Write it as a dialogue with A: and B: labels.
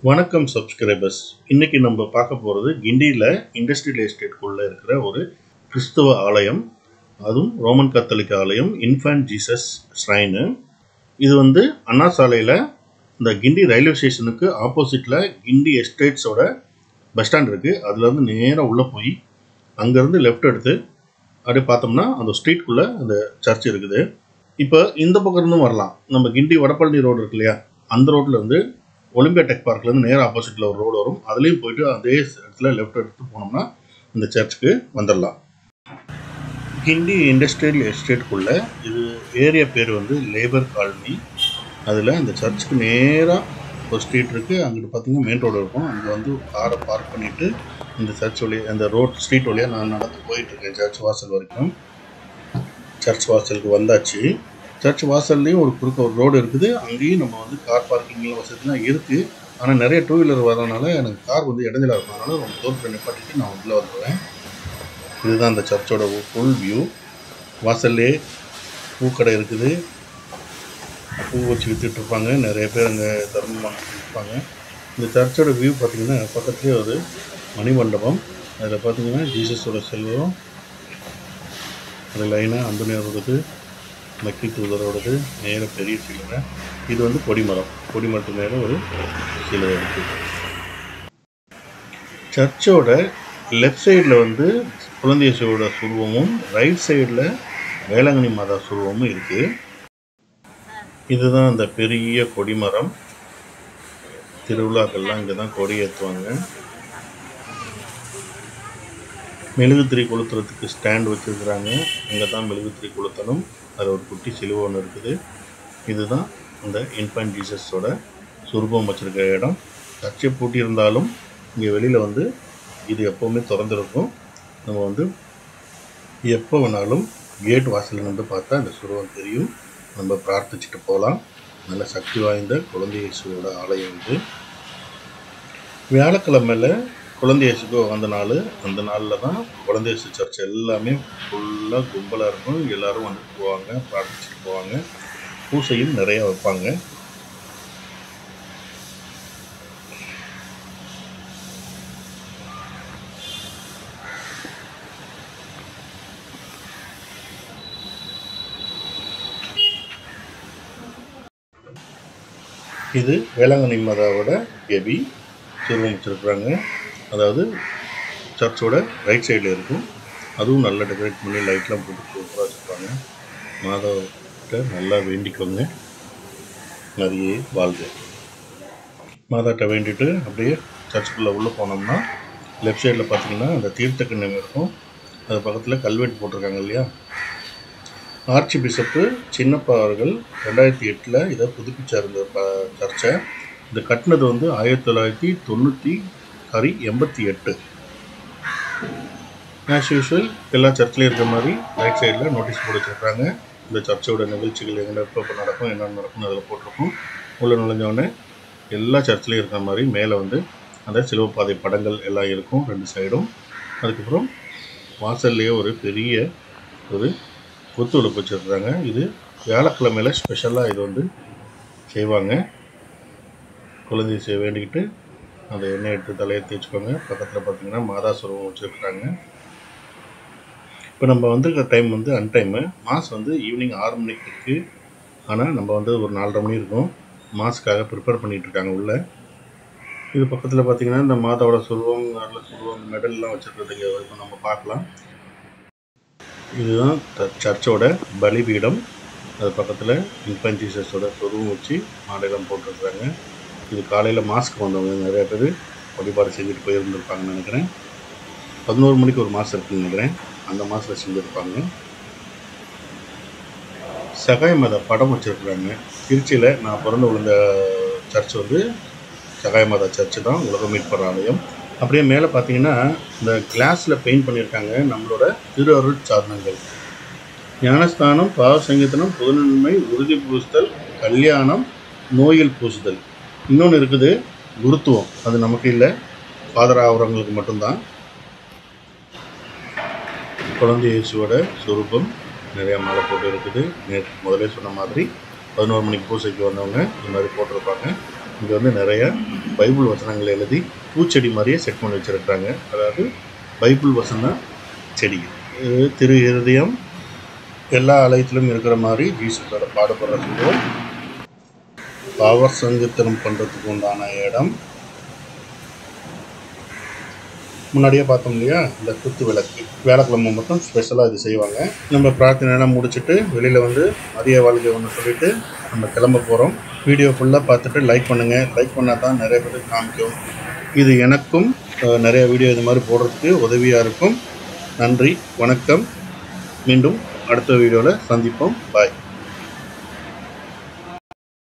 A: வணக்கம் சப்ஸ்கிரைபர்ஸ் இன்னைக்கு நம்ம பார்க்க போகிறது கிண்டியில் இண்டஸ்ட்ரியல் எஸ்டேட்குள்ளே இருக்கிற ஒரு கிறிஸ்துவ ஆலயம் அதுவும் ரோமன் கத்தோலிக்க ஆலயம் இன்ஃபேன்ட் ஜீசஸ் ஸ்ரைனு இது வந்து அண்ணா சாலையில் இந்த கிண்டி ரயில்வே ஸ்டேஷனுக்கு ஆப்போசிட்டில் கிண்டி எஸ்டேட்ஸோட பஸ் ஸ்டாண்ட் இருக்குது அதில் வந்து நேராக உள்ளே போய் அங்கேருந்து லெஃப்ட் எடுத்து அப்படியே பார்த்தோம்னா அந்த ஸ்ட்ரீட்குள்ளே அந்த சர்ச் இருக்குது இப்போ இந்த பக்கம் இருந்தும் வரலாம் நம்ம கிண்டி வடபழனி ரோடு இருக்கு இல்லையா அந்த ரோட்ல இருந்து ஒலிம்பியா டெக் பார்க்லேருந்து நேராக ஆப்போசிட்டில் ஒரு ரோடு வரும் அதுலேயும் போயிட்டு அதே இடத்துல லெஃப்ட் எடுத்து போனோம்னா இந்த சர்ச்சுக்கு வந்துடலாம் கிண்டி இண்டஸ்ட்ரியல் எஸ்டேட்டுக்குள்ள இது ஏரியா பேர் வந்து லேபர் காலனி அதில் அந்த சர்ச்சுக்கு நேராக ஒரு ஸ்ட்ரீட் இருக்குது அங்கிட்டு பார்த்தீங்கன்னா மெயின் ரோடு இருக்கும் அங்கே வந்து காரை பார்க் பண்ணிவிட்டு இந்த சர்ச் வழியாக அந்த ரோட் ஸ்ட்ரீட் வழியாக நான் நடந்து போயிட்டுருக்கேன் சர்ச் வாசல் வரைக்கும் சர்ச் வாசலுக்கு வந்தாச்சு சர்ச் வாசல்லையும் ஒரு குறுக்க ஒரு ரோடு இருக்குது அங்கேயும் நம்ம வந்து கார் பார்க்கிங்லாம் வசதிலாம் இருக்குது ஆனால் நிறைய டூ வீலர் வரதுனால எனக்கு கார் வந்து இடைஞ்சலாக இருக்கிறதுனால ரொம்ப தூரத்தில் நிப்பாட்டிட்டு நான் உள்ளே வந்துடுவேன் இதுதான் அந்த சர்ச்சோட ஃபுல் வியூ வாசல்லே பூக்கடை இருக்குது பூ வச்சு வித்துட்டு இருப்பாங்க நிறைய பேர் அங்கே தர்மம் வாங்கிட்டு இருப்பாங்க இந்த சர்ச்சோட வியூ பார்த்தீங்கன்னா பக்கத்துலேயே ஒரு மணிமண்டபம் அதில் பார்த்தீங்கன்னா ஜீசஸோட செல்வம் அது லைனாக அந்தனியாரோடது மக்கி தூதரோடது நேர பெரிய சிலுவை இது வந்து கொடிமரம் கொடிமரத்து மேலே ஒரு சிலுவை இருக்குது சர்ச்சோட லெஃப்ட் சைடில் வந்து குழந்தையசோட சுருவமும் ரைட் சைடில் வேளாங்கண்ணி மாதா சுருவமும் இருக்குது இதுதான் அந்த பெரிய கொடிமரம் திருவிழாக்கள்லாம் இங்கே தான் கொடி ஏற்றுவாங்க மெழுகுத்திரி கொளுத்துறதுக்கு ஸ்டாண்ட் வச்சுருக்குறாங்க இங்கே தான் மெழுகுத்திரி கொளுத்தணும் அதில் ஒரு குட்டி சிலுவை ஒன்று இருக்குது இதுதான் இந்த இன்ஃபன்ட் ஜீசஸோட சுரூபம் வச்சுருக்க இடம் சர்ச்சை பூட்டியிருந்தாலும் இங்கே வெளியில் வந்து இது எப்போவுமே திறந்துருக்கும் நம்ம வந்து எப்போ வேணாலும் கேட் வாசலில் வந்து பார்த்தா இந்த சுருவம் தெரியும் நம்ம பிரார்த்திச்சுட்டு போகலாம் நல்ல சக்தி வாய்ந்த குழந்தை இயேசுவோட ஆலயம் இது வியாழக்கிழமையில் குழந்தை இயேசுக்கு வந்த நாள் அந்த நாளில் தான் குழந்தை இயேசு சர்ச் எல்லாமே ஃபுல்லாக கும்பலாக இருக்கும் எல்லாரும் வந்துட்டு போவாங்க பிரார்த்திச்சுட்டு போவாங்க பூசையும் நிறைய வைப்பாங்க இது வேளாங்கண்ணி மாதாவோட கெபி சிறுவம் வச்சுருக்குறாங்க அதாவது சர்ச்சோட ரைட் சைடில் இருக்கும் அதுவும் நல்லா டெக்கரேட் பண்ணி லைட்லாம் போட்டு சூப்பராக வச்சுருப்பாங்க மாதாவிட்ட நல்லா வேண்டிக்கோங்க நிறைய வாழ்க மாதாட்ட வேண்டிட்டு அப்படியே சர்ச்சுக்குள்ளே உள்ளே போனோம்னா லெஃப்ட் சைடில் பார்த்தீங்கன்னா அந்த தீர்த்த கிண்ணம் இருக்கும் அது பக்கத்தில் கல்வெட்டு போட்டிருக்காங்க இல்லையா ஆர்ச்சி பிஷப்பு சின்னப்பா அவர்கள் ரெண்டாயிரத்தி எட்டில் இதை புதுப்பிச்சார் இந்த ப சர்ச்சை இது கட்டினது வந்து ஆயிரத்தி தொள்ளாயிரத்தி தொண்ணூற்றி சாரி எண்பத்தி எட்டு ஆஸ் யூஷுவல் எல்லா சர்ச்லேயும் இருக்கிற மாதிரி ரைட் சைடில் நோட்டீஸ் போட்டு வச்சுருக்காங்க இந்த சர்ச்சோட நிகழ்ச்சிகள் எங்கே எப்போ நடக்கும் என்னென்ன நடக்கும் அதில் போட்டிருக்கும் உள்ளே நுழைஞ்சோடனே எல்லா சர்ச்லேயும் இருக்கிற மாதிரி மேலே வந்து அந்த சிலுவப்பாதை படங்கள் எல்லாம் இருக்கும் ரெண்டு சைடும் அதுக்கப்புறம் வாசல்லையே ஒரு பெரிய ஒரு கொத்து விளக்கு வச்சுருக்குறாங்க இது வியாழக்கிழமையில் ஸ்பெஷலாக இது வந்து செய்வாங்க குழந்தை செய்ய வேண்டிக்கிட்டு அந்த எண்ணெய் எடுத்து தலையை தேய்ச்சிக்கோங்க பக்கத்தில் பார்த்தீங்கன்னா மாதா சுரூபம் வச்சுருக்குறாங்க இப்போ நம்ம வந்திருக்கிற டைம் வந்து அன்டைமு மாஸ் வந்து ஈவினிங் ஆறு மணிக்கு இருக்குது ஆனால் நம்ம வந்து ஒரு நாலரை மணி இருக்கும் மாஸ்க்காக ப்ரிப்பேர் பண்ணிகிட்டு இருக்காங்க உள்ளே இது பக்கத்தில் பார்த்தீங்கன்னா இந்த மாதாவோட சுருவம் நல்ல சுருவம் மெடல்லாம் வச்சுருக்கிறதுக்கு இப்போ நம்ம பார்க்கலாம் இதுதான் சர்ச்சோட பலிபீடம் அது பக்கத்தில் இன்ஃபன் ஜீசஸோட சொருவம் வச்சு மாலையெல்லாம் போட்டிருக்குறாங்க இது காலையில் மாஸ்க் வந்தவங்க நிறைய பேர் வழிபாடு செஞ்சுட்டு போயிருந்துருப்பாங்கன்னு நினைக்கிறேன் பதினோரு மணிக்கு ஒரு மாதம் இருக்குன்னு நினைக்கிறேன் அந்த மாதத்தில் செஞ்சுருப்பாங்க சகாய மத படம் வச்சுருக்குறாங்க திருச்சியில் நான் பிறந்து விழுந்த சர்ச் வந்து சகாய மாதா சர்ச்சு தான் உலக மீட்பர் ஆலயம் அப்படியே மேலே பார்த்தீங்கன்னா இந்த கிளாஸில் பெயிண்ட் பண்ணியிருக்காங்க நம்மளோட திரு அருள் சாதனங்கள் ஞானஸ்தானம் பாவ சங்கீதனம் புதுநன்மை உறுதி பூசுதல் கல்யாணம் நோயில் பூசுதல் இன்னொன்று இருக்குது குருத்துவம் அது நமக்கு இல்லை ஃபாதர் ஆகிறவங்களுக்கு மட்டும்தான் குழந்தை இயேசுவோட சுரூபம் நிறையா மாலை போட்டு இருக்குது நேற்று முதலே சொன்ன மாதிரி பதினோரு மணிக்கு பூசைக்கு வந்தவங்க இந்த மாதிரி போட்டிருப்பாங்க இங்கே வந்து நிறைய பைபிள் வசனங்கள் எழுதி பூச்செடி மாதிரியே செட் பண்ணி வச்சுருக்காங்க அதாவது பைபிள் வசன செடி இது திரு இருதயம் எல்லா ஆலயத்திலும் இருக்கிற மாதிரி ஜீசஸோட பாடுபடுற சொல்லுவோம் பாவர் சங்கீர்த்தனம் பண்ணுறதுக்கு உண்டான இடம் முன்னாடியே பார்த்தோம் இல்லையா இந்த குத்து விளக்கு வேலைக்கிழமை மட்டும் ஸ்பெஷலாக இது செய்வாங்க நம்ம பிரார்த்தனைலாம் முடிச்சுட்டு வெளியில் வந்து மதிய வாழ்க்கை ஒன்று சொல்லிட்டு நம்ம கிளம்ப போகிறோம் வீடியோ ஃபுல்லாக பார்த்துட்டு லைக் பண்ணுங்கள் லைக் பண்ணால் தான் நிறைய பேருக்கு காமிக்கும் இது எனக்கும் அஹ், நிறைய வீடியோ இது மாதிரி போடுறதுக்கு உதவியாக இருக்கும் நன்றி வணக்கம் மீண்டும் அடுத்த வீடியோவில் சந்திப்போம் பாய்